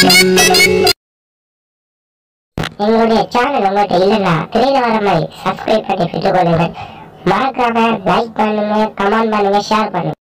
எங்களுடைய சேனல் உங்கள்கிட்ட இல்லைன்னா திரையில வர மாதிரி சப்ஸ்கிரைப் பண்ணி பெற்றுக்கொள்ளுங்கள் மறக்காம லைக் பண்ணுங்க கமெண்ட் பண்ணுங்க ஷேர் பண்ணுங்க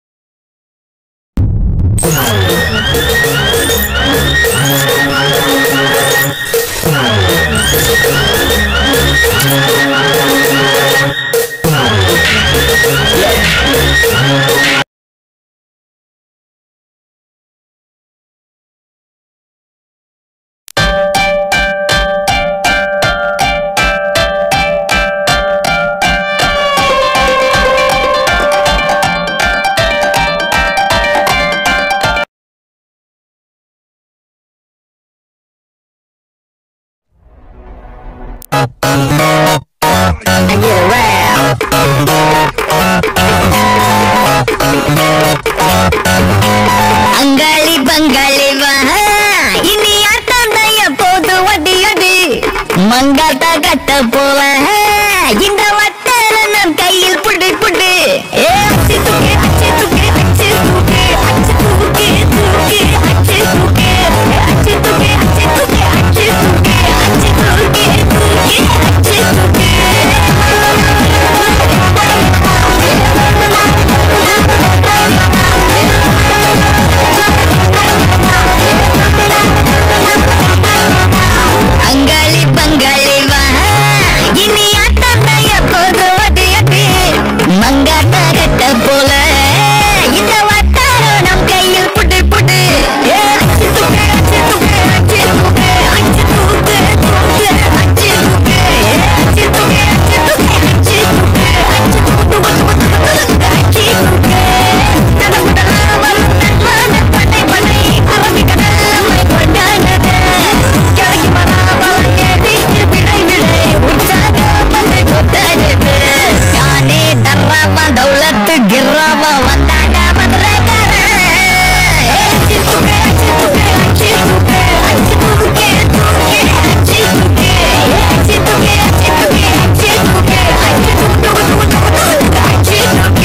அங்காளி பங்காளி வா இனி ஆட்டம் தான் எப்போது ஒடி ஒடி மங்காத்தா கட்ட போல இந்த வட்டார நம் கையில் புடி புடி ஏ அச்சி தூக்கு அச்சி தூக்கு அச்சி தூக்கு அச்சி தூக்கு தூக்கு அச்சி தூக்கு அச்சி தூக்கு அச்சி தூக்கு அச்சி தூக்கு அச்சி தூக்கு தூக்கு அச்சி தூக்கு அங்காளி பங்காளி வா இனி ஆட்டம் தான் எப்போது ஒடி ஒடி மங்காத்த கட்ட போல இந்த வட்டாரம் நம் கையில் புட்டு புட்டு ஏ, அச்சி தூக்கு, அச்சி தூக்கு, அச்சி தூக்கு, அச்சி தூக்கு, தூக்கு, அச்சி தூக்கு, ஏ, அச்சி தூக்கு, அச்சி தூக்கு, அச்சி தூக்கு, அச்சி தூக்கு, தூக்கு, தூக்கு, அச்சி தூக்கு. தடபுடலா வரும் தன்மான படை படை, அரபிக்கடல் மை கொண்டாடுது. கிழக்கு மராமல் ஏறிச்சு விடை விடை, உற்சாகம் வந்து கொண்டாடுது. யானே தர்ராமா தௌலத்து கிர்ராமா வந்தாங்க மதுரைக்காரன். ஏச்சி தூக்கு, அச்சி தூக்கு, அச்சி தூக்கு, அச்சி தூக்கு, தூக்கு, அச்சி தூக்கு. ஏச்சி தூக்கு, அச்சி தூக்கு, அச்சி தூக்கு, அச்சி தூக்கு, தூக்கு, தூக்கு, அச்சி தூக்கு.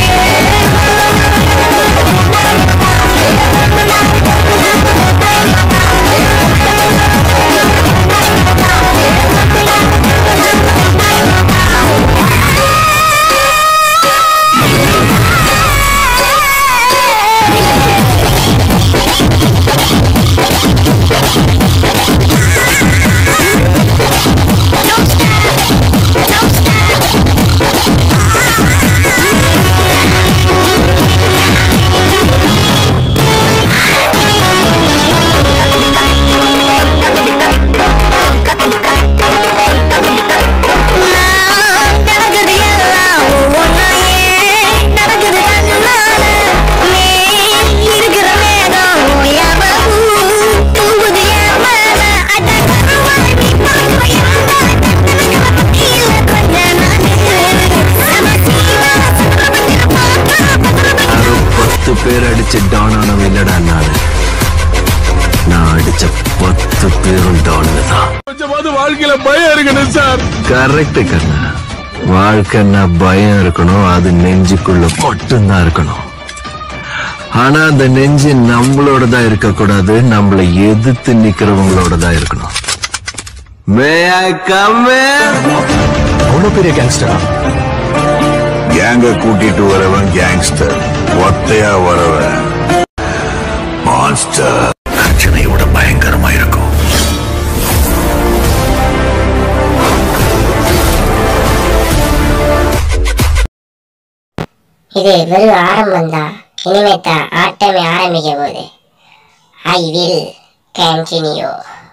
நடக்குது எல்லாம் ஒவ்வொன்னாயே நடக்குது கண்ணால நீ இருக்கிற நேரம் ஓயாம தூங்குது என் மேல அட கருவாய் நீ பார்வை இருந்தா இல்ல கொஞ்ச நாளு நம்ம சீமா சந்திரபத்திர பார்த்தா யாரோ பத்து பேர் அடிச்ச டானானவ இல்லடா நானு நான் அடிச்ச பத்து பேரும் டான்னு தான் கொஞ்சமாவது வாழ்க்கையில பயம் இருக்கணும் சார் கரெக்ட் கண்ணா வாழ்க்கைன்னா பயம் இருக்கணும் அது நெஞ்சுக்குள்ள மட்டும்தான் இருக்கணும் ஆனா அந்த நெஞ்சு நம்மளோட தான் இருக்கக்கூடாது நம்மளை எதிர்த்து நிக்கிறவங்களோட தான் இருக்கணும் மே ஐ கம் அவ்வளவு பெரிய கேங்ஸ்டரா கேங்க கூட்டிட்டு வரவன் கேங்ஸ்டர் ஒத்தையா வரவன் மான்ஸ்டர் பிரச்சனையோட பயங்கரமா இருக்கும் இது வெறும் ஆரம்பம் தான் இனிமேத்தான் ஆட்டமே ஆரம்பிக்க போகுது ஐ வில் கண்டினியூ